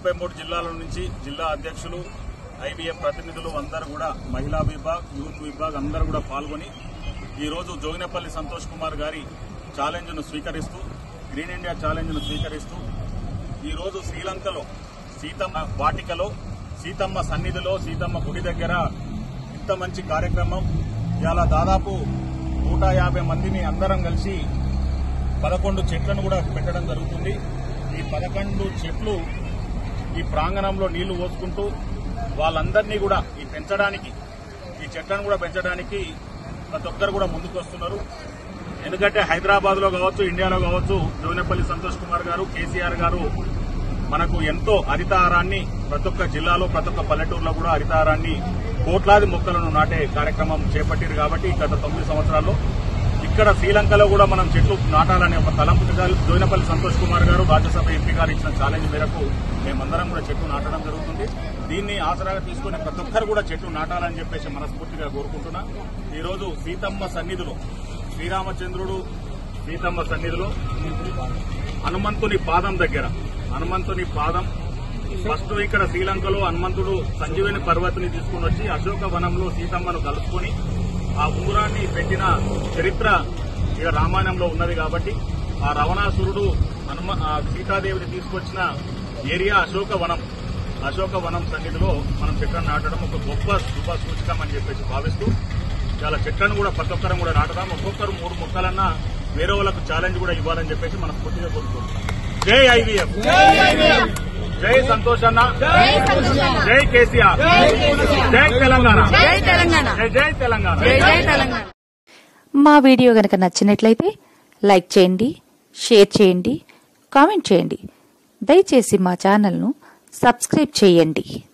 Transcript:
ముప్పై మూడు జిల్లాల నుంచి జిల్లా అధ్యక్షులు ఐబీఎం ప్రతినిధులు అందరూ కూడా మహిళా విభాగ్ యూత్ విభాగ్ అందరూ కూడా పాల్గొని ఈరోజు జోగినపల్లి సంతోష్ కుమార్ గారి ఛాలెంజ్ను స్వీకరిస్తూ గ్రీన్ ఇండియా ఛాలెంజ్ను స్వీకరిస్తూ ఈరోజు శ్రీలంకలో సీతమ్మ వాటికలో సీతమ్మ సన్నిధిలో సీతమ్మ గుడి దగ్గర ఇంత మంచి కార్యక్రమం ఇలా దాదాపు నూట యాభై మందిని అందరం కలిసి పదకొండు చెట్లను కూడా పెట్టడం జరుగుతుంది ఈ పదకొండు చెట్లు ఈ ప్రాంగణంలో నీళ్లు పోసుకుంటూ వాళ్ళందరినీ కూడా ఈ పెంచడానికి ఈ చెట్లను కూడా పెంచడానికి ప్రతి ఒక్కరు కూడా ముందుకు వస్తున్నారు ఎందుకంటే హైదరాబాద్ లో కావచ్చు ఇండియాలో కావచ్చు జోనపల్లి సంతోష్ కుమార్ గారు కేసీఆర్ గారు మనకు ఎంతో హరితహారాన్ని ప్రతి ఒక్క జిల్లాలో ప్రతి ఒక్క పల్లెటూరులో కూడా హరితహారాన్ని కోట్లాది మొక్కలను నాటే కార్యక్రమం చేపట్టారు కాబట్టి గత తొమ్మిది సంవత్సరాల్లో ఇక్కడ శ్రీలంకలో కూడా మనం చెట్లు నాటాలనే ఒక తలంపు జోయినపల్లి సంతోష్ కుమార్ గారు రాజ్యసభ ఎంపీ గారు ఇచ్చిన ఛాలెంజ్ మేరకు మేమందరం కూడా చెట్లు నాటడం జరుగుతుంది దీన్ని ఆసరాగా తీసుకుని ప్రతి ఒక్కరు కూడా చెట్లు నాటాలని చెప్పేసి మనస్ఫూర్తిగా కోరుకుంటున్నా ఈ రోజు సీతమ్మ సన్నిధిలో శ్రీరామచంద్రుడు సీతమ్మ సన్నిధిలో హనుమంతుని పాదం దగ్గర హనుమంతుని పాదం ఫస్ట్ ఇక్కడ శ్రీలంకలో హనుమంతుడు సంజీవిని పర్వతిని తీసుకుని వచ్చి అశోక వనంలో సీతమ్మను కలుసుకొని ఆ ఉంగురాన్ని పెట్టిన చరిత్ర ఇక రామాయణంలో ఉన్నది కాబట్టి ఆ రవణాసురుడు హనుమ ఆ సీతాదేవిని తీసుకొచ్చిన ఏరియా అశోక వనం అశోక వనం సన్నిధిలో మనం చెట్లను నాటడం ఒక గొప్ప శుభ సూచకం అని చెప్పేసి భావిస్తూ చాలా చెట్లను కూడా ప్రతి ఒక్కరం కూడా నాటదాం ఒక్కొక్కరు మూడు మొక్కలన్నా వేరే వాళ్ళకు ఛాలెంజ్ కూడా ఇవ్వాలని చెప్పేసి మనం పూర్తిగా కోరుకుంటున్నాం జై ఐవీఎఫ్ జై సంతోష్ అన్న జై కేసీఆర్ జై తెలంగాణ జై తెలంగాణ జై జై తెలంగాణ జై జై తెలంగాణ మా వీడియో గనక నచ్చినట్లయితే లైక్ చేయండి షేర్ చేయండి కామెంట్ చేయండి దయచేసి మా ఛానల్ను సబ్స్క్రైబ్ చేయండి